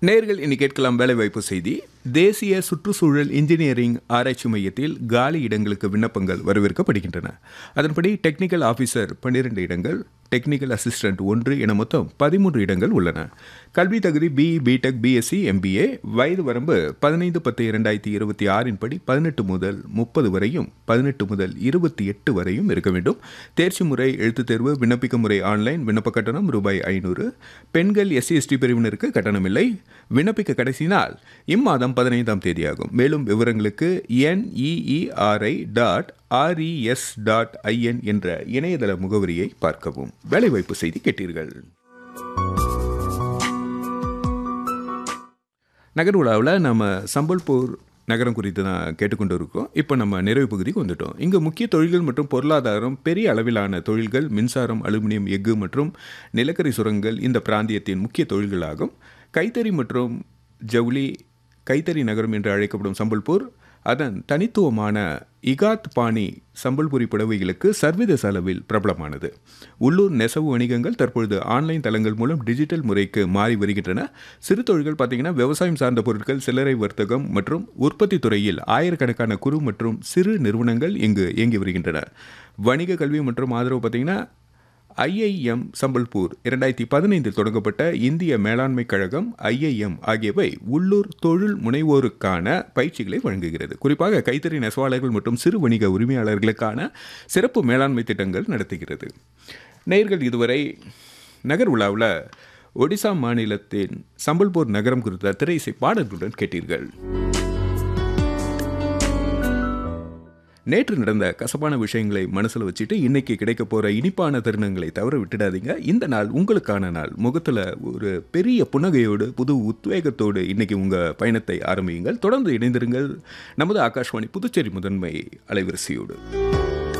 நேர்கள் இனி கேட்கலாம் வேலைவாய்ப்பு செய்தி தேசிய சுற்றுச்சூழல் இன்ஜினியரிங் ஆராய்ச்சி மையத்தில் காலி இடங்களுக்கு விண்ணப்பங்கள் வரவேற்கப்படுகின்றன அதன்படி டெக்னிக்கல் ஆஃபீஸர் பன்னிரண்டு இடங்கள் டெக்னிக்கல் அசிஸ்டன்ட் ஒன்று என மொத்தம் பதிமூன்று இடங்கள் உள்ளன கல்வி தகுதி பிஇ பிடெக் பிஎஸ்சி எம்பிஏ வயது வரம்பு பதினைந்து பத்து இரண்டாயிரத்தி இருபத்தி ஆறின் படி பதினெட்டு முதல் முப்பது வரையும் பதினெட்டு முதல் இருபத்தி எட்டு வரையும் இருக்க வேண்டும் தேர்ச்சி முறை எழுத்துத் தேர்வு விண்ணப்பிக்க முறை ஆன்லைன் விண்ணப்ப கட்டணம் ரூபாய் ஐநூறு பெண்கள் எஸ்சி எஸ்டி பிரிவினருக்கு கட்டணமில்லை விண்ணப்பிக்க கடைசி நாள் இம்மாதம் பதினைந்தாம் தேதியாகும் மேலும் விவரங்களுக்கு NEERI dot RES dot IN என்ற இணையதள முகவரியை பார்க்கவும் வேலைவாய்ப்பு செய்தி கேட்டீர்கள் நகர் உலாவில் நம்ம சம்பல்பூர் நகரம் குறித்து தான் கேட்டுக்கொண்டு இருக்கோம் இப்போ நம்ம நிறைவு பகுதிக்கு வந்துட்டோம் இங்கே முக்கிய தொழில்கள் மற்றும் பொருளாதாரம் பெரிய அளவிலான தொழில்கள் மின்சாரம் அலுமினியம் எஃகு மற்றும் நிலக்கரி சுரங்கங்கள் இந்த பிராந்தியத்தின் முக்கிய தொழில்களாகும் கைத்தறி மற்றும் ஜவுளி கைத்தறி நகரம் என்று அழைக்கப்படும் சம்பல்பூர் அதன் தனித்துவமான இகாத் பாணி சம்பல்புரி புடவைகளுக்கு சர்வதேச அளவில் பிரபலமானது உள்ளூர் நெசவு வணிகங்கள் தற்பொழுது ஆன்லைன் தளங்கள் மூலம் டிஜிட்டல் முறைக்கு மாறி வருகின்றன சிறு தொழில்கள் பார்த்தீங்கன்னா விவசாயம் சார்ந்த பொருட்கள் சில்லறை வர்த்தகம் மற்றும் உற்பத்தி துறையில் ஆயிரக்கணக்கான குறு மற்றும் சிறு நிறுவனங்கள் இங்கு இயங்கி வருகின்றன வணிக கல்வி மற்றும் ஆதரவு பார்த்தீங்கன்னா ஐஐஎம் சம்பல்பூர் இரண்டாயிரத்தி பதினைந்தில் தொடங்கப்பட்ட இந்திய மேலாண்மை கழகம் ஐஐஎம் ஆகியவை உள்ளூர் தொழில் முனைவோருக்கான பயிற்சிகளை வழங்குகிறது குறிப்பாக கைத்தறி நெசவாளர்கள் மற்றும் சிறு வணிக உரிமையாளர்களுக்கான சிறப்பு மேலாண்மை திட்டங்கள் நடத்துகிறது நேர்கள் இதுவரை நகர் உலாவில் ஒடிசா மாநிலத்தின் சம்பல்பூர் நகரம் குறித்த திரை இசை பாடல்களுடன் கேட்டீர்கள் நேற்று நடந்த கசப்பான விஷயங்களை மனசில் வச்சுட்டு இன்னைக்கு கிடைக்க போகிற இனிப்பான தருணங்களை தவற விட்டுடாதீங்க இந்த நாள் உங்களுக்கான நாள் முகத்தில் ஒரு பெரிய புன்னகையோடு புது உத்வேகத்தோடு இன்னைக்கு உங்கள் பயணத்தை ஆரம்பியுங்கள் தொடர்ந்து இணைந்திருங்கள் நமது ஆகாஷ்வாணி புதுச்சேரி முதன்மை அலைவரிசையோடு